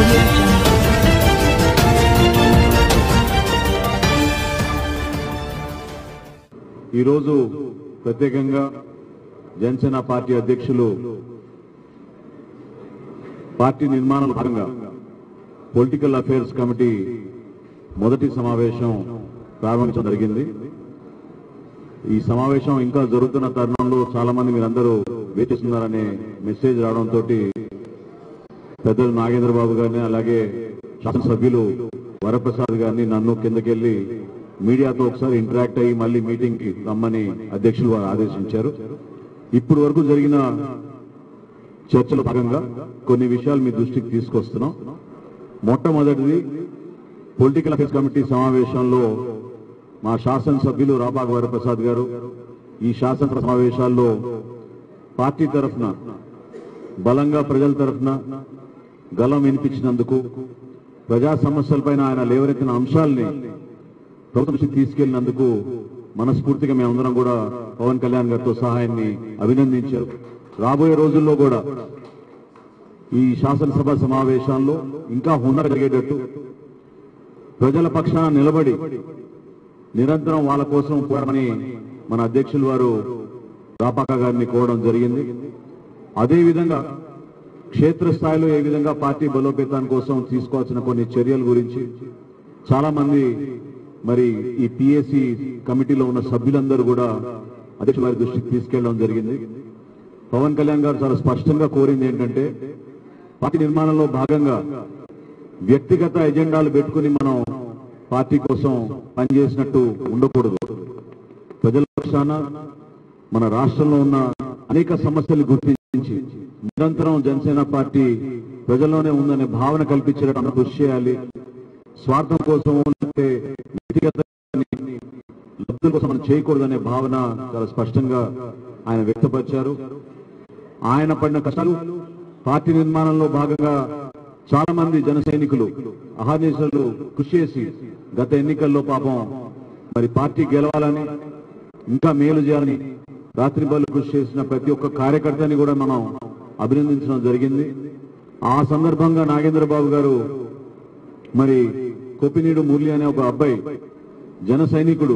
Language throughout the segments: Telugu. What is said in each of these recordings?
audio jungle. ఈరోజు ప్రత్యేకంగా జనసేన పార్టీ అధ్యక్షులు పార్టీ నిర్మాణంలో భాగంగా పొలిటికల్ అఫైర్స్ కమిటీ మొదటి సమావేశం ప్రారంభించడం జరిగింది ఈ సమావేశం ఇంకా జరుగుతున్న తరుణంలో చాలా మంది మీరందరూ వేచిస్తున్నారనే మెసేజ్ రావడంతో పెద్దలు నాగేంద్ర బాబు గారిని అలాగే శాసనసభ్యులు వరప్రసాద్ గారిని నన్ను కిందకెళ్లి మీడియాతో ఒకసారి ఇంటరాక్ట్ అయ్యి మళ్ళీ మీటింగ్ కి రమ్మని అధ్యక్షులు వారు ఆదేశించారు ఇప్పటి వరకు జరిగిన చర్చలో భాగంగా కొన్ని విషయాలు మీ దృష్టికి తీసుకొస్తున్నాం మొట్టమొదటిది పొలిటికల్ అఫైర్స్ కమిటీ సమావేశంలో మా శాసనసభ్యులు రాబాగ్ వరప్రసాద్ గారు ఈ శాసన సమావేశాల్లో పార్టీ తరఫున బలంగా ప్రజల తరఫున గలం వినిపించినందుకు ప్రజా సమస్యలపైన ఆయన లేవనెత్తిన అంశాల్ని ప్రభుత్వం దృష్టికి తీసుకెళ్లినందుకు మనస్ఫూర్తిగా మేమందరం కూడా పవన్ కళ్యాణ్ గారితో సహాయాన్ని అభినందించారు రాబోయే రోజుల్లో కూడా ఈ శాసనసభ సమావేశాల్లో ఇంకా హుందర జరిగేటట్టు ప్రజల పక్షాన నిలబడి నిరంతరం వాళ్ళ కోసం పోరాడమని మన అధ్యక్షులు వారు రాపాక గారిని కోరడం జరిగింది అదేవిధంగా క్షేత్రస్థాయిలో ఏ విధంగా పార్టీ బలోపేతం కోసం తీసుకోవాల్సిన కొన్ని చర్యల గురించి చాలా మంది మరి ఈ పిఎస్సి కమిటీలో ఉన్న సభ్యులందరూ కూడా అధ్యక్షుల వారి దృష్టికి తీసుకెళ్లడం జరిగింది పవన్ కళ్యాణ్ గారు చాలా స్పష్టంగా కోరింది ఏంటంటే పార్టీ నిర్మాణంలో భాగంగా వ్యక్తిగత ఎజెండాలు పెట్టుకుని మనం పార్టీ కోసం పనిచేసినట్టు ఉండకూడదు ప్రజల పక్షాన మన రాష్ట్రంలో ఉన్న అనేక సమస్యలు గుర్తించి నిరంతరం జనసేన పార్టీ ప్రజల్లోనే ఉందనే భావన కల్పించేటట్టు మనం కృషి చేయాలి స్వార్థం కోసం లేకపోతే వ్యక్తిగత లబ్ధుల కోసం మనం చేయకూడదనే భావన చాలా స్పష్టంగా ఆయన వ్యక్తపరిచారు ఆయన పడిన కష్టాలు పార్టీ నిర్మాణంలో భాగంగా చాలా మంది జన సైనికులు అహర్నిశలు కృషి చేసి గత ఎన్నికల్లో పాపం మరి పార్టీ గెలవాలని ఇంకా మేలు చేయాలని రాత్రి బలు కృషి చేసిన ప్రతి ఒక్క కార్యకర్తని కూడా మనం అభినందించడం జరిగింది ఆ సందర్భంగా నాగేంద్ర బాబు గారు మరి కొప్పినీడు మురళి అనే ఒక అబ్బాయి జన సైనికుడు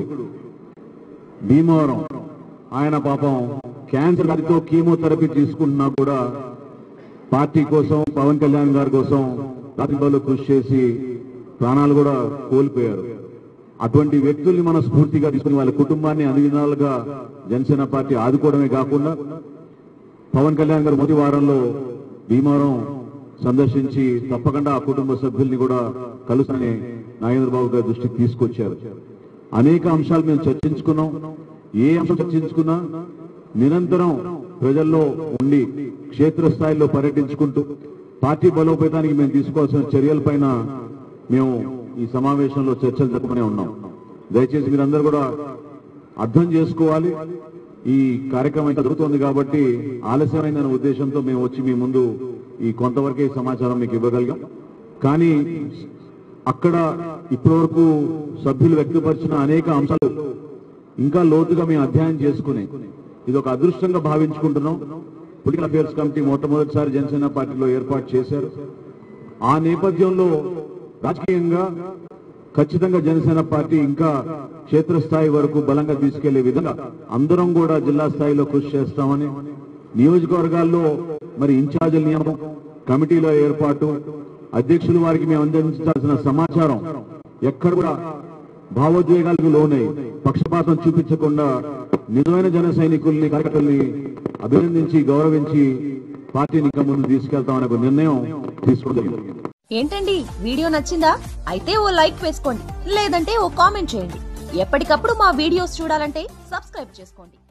భీమవరం ఆయన పాపం క్యాన్సర్ వ్యాధితో కీమోథెరపీ తీసుకుంటున్నా కూడా పార్టీ కోసం పవన్ కళ్యాణ్ గారి కోసం రాత్రిలో కృషి చేసి ప్రాణాలు కూడా కోల్పోయారు అటువంటి వ్యక్తుల్ని మన స్ఫూర్తిగా తీసుకుని వాళ్ళ కుటుంబాన్ని అన్ని విధాలుగా జనసేన పార్టీ ఆదుకోవడమే కాకుండా పవన్ కళ్యాణ్ గారు మొదటి వారంలో భీమవరం సందర్శించి తప్పకుండా ఆ కుటుంబ సభ్యుల్ని కూడా కలుసుకుని నాగేంద్ర బాబు గారి దృష్టికి తీసుకొచ్చారు అనేక అంశాలు మేము చర్చించుకున్నాం ఏ అంశం చర్చించుకున్నా నిరంతరం ప్రజల్లో ఉండి క్షేత్రస్థాయిలో పర్యటించుకుంటూ పార్టీ బలోపేతానికి మేము తీసుకోవాల్సిన చర్యలపైన మేము ఈ సమావేశంలో చర్చలు జరుపుకునే ఉన్నాం దయచేసి మీరందరూ కూడా అర్థం చేసుకోవాలి ఈ కార్యక్రమం ఇంకా జరుగుతోంది కాబట్టి ఆలస్యమైన ఉద్దేశంతో మేము వచ్చి మీ ముందు ఈ కొంతవరకే ఈ సమాచారం మీకు ఇవ్వగలిగాం కానీ అక్కడ ఇప్పటివరకు సభ్యులు వ్యక్తపరిచిన అనేక అంశాలు ఇంకా లోతుగా మేము అధ్యయనం చేసుకుని ఇది ఒక అదృష్టంగా భావించుకుంటున్నాం పొలిటికల్ అఫేర్స్ కమిటీ మొట్టమొదటిసారి జనసేన పార్టీలో ఏర్పాటు చేశారు ఆ నేపథ్యంలో రాజకీయంగా ఖచ్చితంగా జనసేన పార్టీ ఇంకా క్షేత్రస్థాయి వరకు బలంగా తీసుకెళ్లే విధంగా అందరం కూడా జిల్లా స్థాయిలో కృషి చేస్తామని నియోజకవర్గాల్లో మరి ఇన్ఛార్జీల నియమనం కమిటీల ఏర్పాటు అధ్యక్షుల వారికి మేము అందించాల్సిన సమాచారం ఎక్కడ కూడా భావోద్వేగాలకు లోనై పక్షపాతం చూపించకుండా నిజమైన జన సైనికుల్ని కార్యకర్తల్ని అభినందించి గౌరవించి పార్టీని ఇంకా ముందు తీసుకెళ్తామనే ఒక నిర్ణయం తీసుకోవడం జరిగింది. ఏంటండి వీడియో నచ్చిందా అయితే ఓ లైక్ వేసుకోండి లేదంటే ఓ కామెంట్ చేయండి ఎప్పటికప్పుడు మా వీడియోస్ చూడాలంటే సబ్స్క్రైబ్ చేసుకోండి